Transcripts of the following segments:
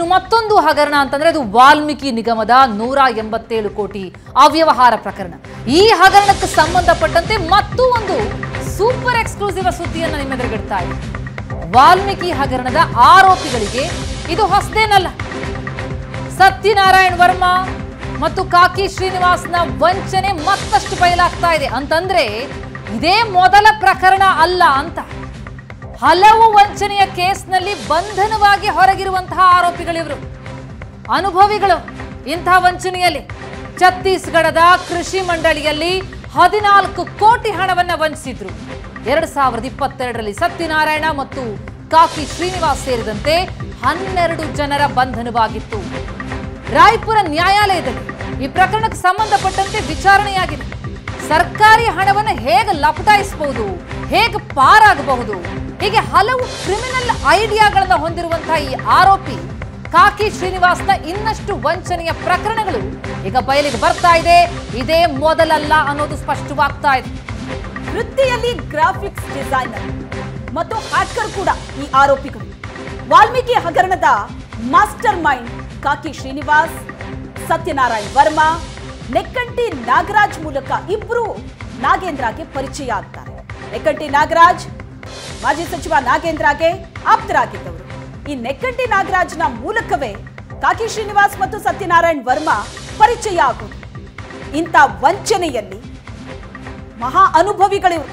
ಇನ್ನು ಮತ್ತೊಂದು ಹಗರಣ ಅಂತಂದ್ರೆ ಅದು ವಾಲ್ಮೀಕಿ ನಿಗಮದ ನೂರ ಎಂಬತ್ತೇಳು ಕೋಟಿ ಅವ್ಯವಹಾರ ಪ್ರಕರಣ ಈ ಹಗರಣಕ್ಕೆ ಸಂಬಂಧಪಟ್ಟಂತೆ ಮತ್ತೂ ಒಂದು ಸೂಪರ್ ಎಕ್ಸ್ಕ್ಲೂಸಿವ್ ಸುದ್ದಿಯನ್ನು ನಿಮ್ಮೆದುರುಗಿಡ್ತಾ ಇದೆ ವಾಲ್ಮೀಕಿ ಹಗರಣದ ಆರೋಪಿಗಳಿಗೆ ಇದು ಹೊಸದೇನಲ್ಲ ಸತ್ಯನಾರಾಯಣ್ ವರ್ಮಾ ಮತ್ತು ಕಾಕಿ ಶ್ರೀನಿವಾಸ್ನ ವಂಚನೆ ಮತ್ತಷ್ಟು ಬಯಲಾಗ್ತಾ ಇದೆ ಅಂತಂದ್ರೆ ಇದೇ ಮೊದಲ ಪ್ರಕರಣ ಅಲ್ಲ ಅಂತ ಹಲವು ವಂಚನೆಯ ಕೇಸ್ನಲ್ಲಿ ಬಂಧನವಾಗಿ ಹೊರಗಿರುವಂತಹ ಆರೋಪಿಗಳಿವರು ಅನುಭವಿಗಳು ಇಂತಹ ವಂಚನೆಯಲ್ಲಿ ಛತ್ತೀಸ್ಗಢದ ಕೃಷಿ ಮಂಡಳಿಯಲ್ಲಿ ಹದಿನಾಲ್ಕು ಕೋಟಿ ಹಣವನ್ನ ವಂಚಿಸಿದ್ರು ಎರಡ್ ಸಾವಿರದ ಇಪ್ಪತ್ತೆರಡರಲ್ಲಿ ಸತ್ಯನಾರಾಯಣ ಮತ್ತು ಕಾಕಿ ಶ್ರೀನಿವಾಸ್ ಸೇರಿದಂತೆ ಹನ್ನೆರಡು ಜನರ ಬಂಧನವಾಗಿತ್ತು ರಾಯ್ಪುರ ನ್ಯಾಯಾಲಯದಲ್ಲಿ ಈ ಪ್ರಕರಣಕ್ಕೆ ಸಂಬಂಧಪಟ್ಟಂತೆ ವಿಚಾರಣೆಯಾಗಿದೆ ಸರ್ಕಾರಿ ಹಣವನ್ನು ಹೇಗೆ ಲಪಟಾಯಿಸಬಹುದು ಹೇಗೆ ಪಾರಾಗಬಹುದು ಹೀಗೆ ಹಲವು ಕ್ರಿಮಿನಲ್ ಐಡಿಯಾಗಳನ್ನ ಹೊಂದಿರುವಂತಹ ಈ ಆರೋಪಿ ಕಾಕಿ ಶ್ರೀನಿವಾಸ್ನ ಇನ್ನಷ್ಟು ವಂಚನೆಯ ಪ್ರಕರಣಗಳು ಈಗ ಬಯಲಿಗೆ ಬರ್ತಾ ಇದೆ ಇದೇ ಮೊದಲಲ್ಲ ಅನ್ನೋದು ಸ್ಪಷ್ಟವಾಗ್ತಾ ಇದೆ ವೃತ್ತಿಯಲ್ಲಿ ಗ್ರಾಫಿಕ್ಸ್ ಡಿಸೈನರ್ ಮತ್ತು ಹ್ಯಾಕರ್ ಕೂಡ ಈ ಆರೋಪಿಗಳು ವಾಲ್ಮೀಕಿ ಹಗರಣದ ಮಾಸ್ಟರ್ ಮೈಂಡ್ ಕಾಕಿ ಶ್ರೀನಿವಾಸ್ ಸತ್ಯನಾರಾಯಣ್ ವರ್ಮಾ ನೆಕ್ಕಂಟಿ ನಾಗರಾಜ್ ಮೂಲಕ ಇಬ್ರು ನಾಗೇಂದ್ರಗೆ ಪರಿಚಯ ಆಗ್ತಾರೆ ನೆಕ್ಕಂಟಿ ನಾಗರಾಜ್ ಮಾಜಿ ಸಚಿವ ನಾಗೇಂದ್ರಗೆ ಆಪ್ತರಾಗಿದ್ದವರು ಈ ನೆಕ್ಕಂಟಿ ನಾಗರಾಜ್ನ ಮೂಲಕವೇ ಕಾಕಿ ಶ್ರೀನಿವಾಸ್ ಮತ್ತು ಸತ್ಯನಾರಾಯಣ್ ವರ್ಮಾ ಪರಿಚಯ ಆಗೋದು ಇಂಥ ವಂಚನೆಯಲ್ಲಿ ಮಹಾ ಅನುಭವಿಗಳಿವರು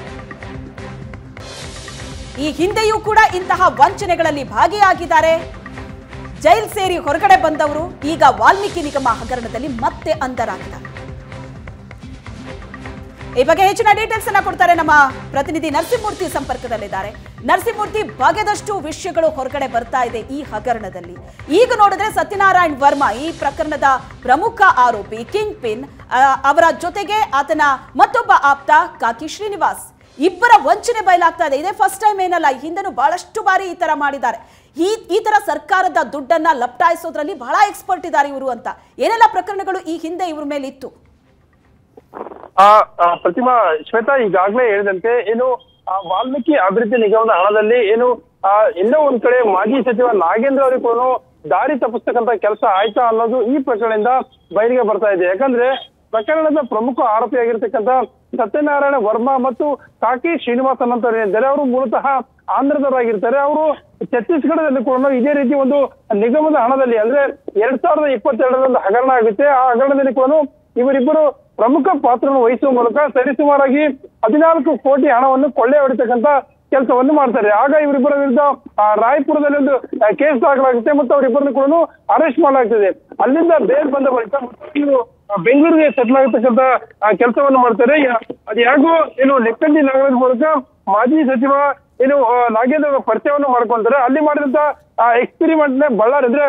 ಈ ಹಿಂದೆಯೂ ಕೂಡ ಇಂತಹ ವಂಚನೆಗಳಲ್ಲಿ ಭಾಗಿಯಾಗಿದ್ದಾರೆ ಜೈಲ್ ಸೇರಿ ಹೊರಗಡೆ ಬಂದವರು ಈಗ ವಾಲ್ಮೀಕಿ ನಿಗಮ ಹಗರಣದಲ್ಲಿ ಮತ್ತೆ ಅಂಧರಾಗಿದ್ದಾರೆ ಈ ಬಗ್ಗೆ ಹೆಚ್ಚಿನ ಡೀಟೇಲ್ಸ್ ಅನ್ನ ಕೊಡ್ತಾರೆ ನಮ್ಮ ಪ್ರತಿನಿಧಿ ನರಸಿಂಹಮೂರ್ತಿ ಸಂಪರ್ಕದಲ್ಲಿದ್ದಾರೆ ನರಸಿಂಹಮೂರ್ತಿ ಬಗೆದಷ್ಟು ವಿಷಯಗಳು ಹೊರಗಡೆ ಬರ್ತಾ ಇದೆ ಈ ಹಗರಣದಲ್ಲಿ ಈಗ ನೋಡಿದ್ರೆ ಸತ್ಯನಾರಾಯಣ್ ವರ್ಮಾ ಈ ಪ್ರಕರಣದ ಪ್ರಮುಖ ಆರೋಪಿ ಕಿಂಗ್ ಪಿನ್ ಆ, ಅವರ ಜೊತೆಗೆ ಆತನ ಮತ್ತೊಬ್ಬ ಆಪ್ತ ಕಾಕಿ ಶ್ರೀನಿವಾಸ್ ಇಬ್ಬರ ವಂಚನೆ ಬಯಲಾಗ್ತಾ ಇದೆ ಇದೇ ಫಸ್ಟ್ ಟೈಮ್ ಏನಲ್ಲ ಈ ಹಿಂದೆನೂ ಬಹಳಷ್ಟು ಬಾರಿ ಈ ತರ ಮಾಡಿದ್ದಾರೆ ಈ ಈ ತರ ಸರ್ಕಾರದ ದುಡ್ಡನ್ನ ಲಪ್ಟಾಯಿಸೋದ್ರಲ್ಲಿ ಬಹಳ ಎಕ್ಸ್ಪರ್ಟ್ ಇದ್ದಾರೆ ಇವರು ಅಂತ ಏನೆಲ್ಲ ಪ್ರಕರಣಗಳು ಈ ಹಿಂದೆ ಇವ್ರ ಮೇಲೆ ಇತ್ತು ಆ ಆ, ಪ್ರತಿಮಾ ಶ್ವೇತಾ ಈಗಾಗಲೇ ಹೇಳಿದಂತೆ ಏನು ಆ ವಾಲ್ಮೀಕಿ ಅಭಿವೃದ್ಧಿ ನಿಗಮದ ಹಣದಲ್ಲಿ ಏನು ಆ ಎಲ್ಲೋ ಒಂದ್ ಕಡೆ ಮಾಜಿ ಸಚಿವ ನಾಗೇಂದ್ರ ಅವರಿಗೂ ಕೂಡ ದಾರಿ ತಪ್ಪಿಸ್ತಕ್ಕಂತ ಕೆಲಸ ಆಯ್ತಾ ಅನ್ನೋದು ಈ ಪ್ರಕರಣದಿಂದ ಬಯಲಿಗೆ ಬರ್ತಾ ಇದೆ ಯಾಕಂದ್ರೆ ಪ್ರಕರಣದ ಪ್ರಮುಖ ಆರೋಪಿಯಾಗಿರ್ತಕ್ಕಂಥ ಸತ್ಯನಾರಾಯಣ ವರ್ಮಾ ಮತ್ತು ಕಾಕಿ ಶ್ರೀನಿವಾಸ್ ಅನ್ನಂತವ್ರು ಏನಿದ್ದಾರೆ ಅವರು ಮೂಲತಃ ಆಂಧ್ರದವರಾಗಿರ್ತಾರೆ ಅವರು ಛತ್ತೀಸ್ಗಢದಲ್ಲಿ ಕೂಡ ಇದೇ ರೀತಿ ಒಂದು ನಿಗಮದ ಹಣದಲ್ಲಿ ಅಂದ್ರೆ ಎರಡ್ ಸಾವಿರದ ಇಪ್ಪತ್ತೆರಡರಲ್ಲಿ ಹಗರಣ ಆಗುತ್ತೆ ಆ ಹಗರಣದಲ್ಲಿ ಕೂಡ ಇವರಿಬ್ಬರು ಪ್ರಮುಖ ಪಾತ್ರವನ್ನು ವಹಿಸುವ ಮೂಲಕ ಸರಿಸುಮಾರಾಗಿ ಹದಿನಾಲ್ಕು ಕೋಟಿ ಹಣವನ್ನು ಕೊಳ್ಳೆ ಹೊಡಿತಕ್ಕಂತ ಕೆಲಸವನ್ನು ಮಾಡ್ತಾರೆ ಆಗ ಇವರಿಬ್ಬರ ವಿರುದ್ಧ ಆ, ರಾಯಪುರದಲ್ಲಿ ಒಂದು ಆ, ಕೇಸ್ ದಾಖಲಾಗುತ್ತೆ ಮತ್ತು ಅವರಿಬ್ಬರನ್ನು ಕೂಡ ಅರೆಸ್ಟ್ ಮಾಡಲಾಗ್ತದೆ ಅಲ್ಲಿಂದ ಬೇಲ್ ಬಂದ ಬಳಿಕ ಇವರು ಆ, ಬೆಂಗಳೂರಿಗೆ ಸೆಟ್ಲ್ ಆಗತಕ್ಕಂತ ಕೆಲಸವನ್ನು ಮಾಡ್ತಾರೆ ಯಾ- ಅದು ಯಾಕೋ ಏನು ಲೆಕ್ಕಂಡಿ ನಾಗರಾಜ್ ಮೂಲಕ ಮಾಜಿ ಸಚಿವ ಏನು ಆ, ನಾಗೇಂದ್ರ ಅವರ ಪರಿಚಯವನ್ನು ಮಾಡ್ಕೊಂತಾರೆ ಅಲ್ಲಿ ಮಾಡಿದಂತ ಎಕ್ಸ್ಪೆರಿಮೆಂಟ್ ನೇ ಬಳ್ಳಾರಿ ಅಂದ್ರೆ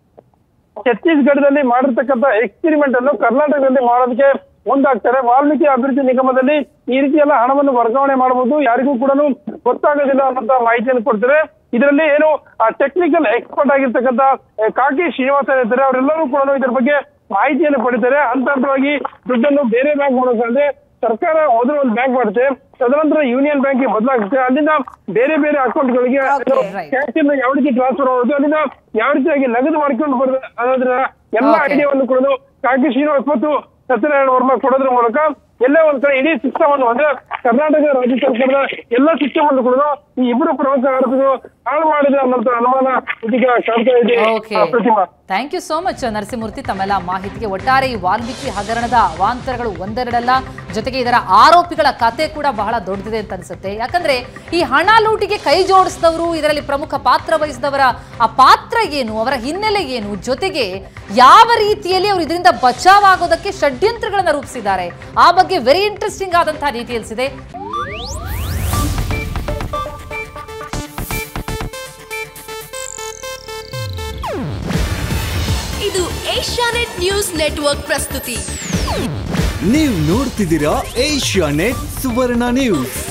ಛತ್ತೀಸ್ಗಢದಲ್ಲಿ ಮಾಡಿರ್ತಕ್ಕಂಥ ಎಕ್ಸ್ಪೆರಿಮೆಂಟ್ ಅನ್ನು ಕರ್ನಾಟಕದಲ್ಲಿ ಮಾಡೋದಕ್ಕೆ ಮುಂದಾಗ್ತಾರೆ ವಾಲ್ಮೀಕಿ ಅಭಿವೃದ್ಧಿ ನಿಗಮದಲ್ಲಿ ಈ ರೀತಿ ಎಲ್ಲ ಹಣವನ್ನು ವರ್ಗಾವಣೆ ಮಾಡಬಹುದು ಯಾರಿಗೂ ಕೂಡ ಗೊತ್ತಾಗೋದಿಲ್ಲ ಅನ್ನೋಂತ ಮಾಹಿತಿಯನ್ನು ಕೊಡ್ತಾರೆ ಇದರಲ್ಲಿ ಏನು ಟೆಕ್ನಿಕಲ್ ಎಕ್ಸ್ಪರ್ಟ್ ಆಗಿರ್ತಕ್ಕಂಥ ಆ, ಕಾಕಿ ಶ್ರೀನಿವಾಸ ಇರ್ತಾರೆ ಅವರೆಲ್ಲರೂ ಕೂಡ ಇದ್ರ ಬಗ್ಗೆ ಮಾಹಿತಿಯನ್ನು ಪಡಿತಾರೆ ಹಂತ ಹಂತವಾಗಿ ದುಡ್ಡನ್ನು ಬೇರೆ ಬ್ಯಾಂಕ್ ಮಾಡೋದಂದ್ರೆ ಸರ್ಕಾರ ಮೊದಲು ಒಂದು ಬ್ಯಾಂಕ್ ಮಾಡುತ್ತೆ ತದನಂತರ ಯೂನಿಯನ್ ಬ್ಯಾಂಕ್ಗೆ ಬದಲಾಗುತ್ತೆ ಅಲ್ಲಿಂದ ಬೇರೆ ಬೇರೆ ಅಕೌಂಟ್ಗಳಿಗೆ Okay, right. ಕ್ಯಾಶ್ ಅನ್ನು ಯಾವ ರೀತಿ ಟ್ರಾನ್ಸ್ಫರ್ ಮಾಡೋದು ಅಲ್ಲಿಂದ ಯಾವ ರೀತಿಯಾಗಿ ನಗದು ಮಾಡ್ಕೊಂಡು ಬರೋದು ಅನ್ನೋದ್ರ ಎಲ್ಲ Okay. ಐಡಿಯಾವನ್ನು ಕೊಡೋದು ಕಾಕಿ ಶ್ರೀನಿವಾಸ್ ಮತ್ತು ಸತ್ಯನಾರಾಯಣ ವರ್ಮ ಕೊಡೋದ್ರ ಮೂಲಕ ಎಲ್ಲ ಒಂದ್ ಕಡೆ ಇಡೀ ಸಿಸ್ಟಮ್ ಅನ್ನು ಅಂದ್ರೆ ಕರ್ನಾಟಕ ರಾಜ್ಯ ಸರ್ಕಾರದ ಎಲ್ಲ ಸಿಸ್ಟಮ್ ಅನ್ನು ಕೂಡ ಈ ಇಬ್ಬರು ಪ್ರಮುಖ ಆರೋಪಿಗಳು ಹಾಳು ಮಾಡಿದೆ ಅನ್ನೋಂತ ಅನುಮಾನ ಇದೀಗ ಕಾಡ್ತಾ ಇದೆ ಓಕೆ ಆ, Pratima thank you so much Narasimhamurthy ತಮ್ಮೆಲ್ಲ ಮಾಹಿತಿಗೆ ಒಟ್ಟಾರೆ ಈ ವಾಲ್ಮೀಕಿ ಹಗರಣದ ಅವಾಂತರಗಳು ಒಂದೆರಡಲ್ಲ ಜೊತೆಗೆ ಇದರ ಆರೋಪಿಗಳ ಕತೆ ಕೂಡ ಬಹಳ ದೊಡ್ಡದಿದೆ ಅಂತ ಅನ್ಸುತ್ತೆ ಯಾಕಂದ್ರೆ ಈ ಹಣ ಲೂಟಿಗೆ ಕೈ ಜೋಡಿಸಿದವರು ಇದರಲ್ಲಿ ಪ್ರಮುಖ ಪಾತ್ರ ವಹಿಸಿದವರ ಆ ಪಾತ್ರ ಏನು ಅವರ ಹಿನ್ನೆಲೆ ಏನು ಜೊತೆಗೆ ಯಾವ ರೀತಿಯಲ್ಲಿ ಅವರು ಇದರಿಂದ ಬಚಾವ್ ಆಗೋದಕ್ಕೆ ಷಡ್ಯಂತ್ರಗಳನ್ನ ರೂಪಿಸಿದ್ದಾರೆ ಆ ಬಗ್ಗೆ ವೆರಿ ಇಂಟ್ರೆಸ್ಟಿಂಗ್ ಆದಂತಹ ಡೀಟೇಲ್ಸ್ ಇದೆ ಇದು ಏಷ್ಯಾನೆಟ್ ನ್ಯೂಸ್ ನೆಟ್ವರ್ಕ್ ಪ್ರಸ್ತುತಿ ನೀವು ನೋಡ್ತಿದ್ದೀರಾ ಏಷ್ಯಾ ನೆಟ್ ಸುವರ್ಣ ನ್ಯೂಸ್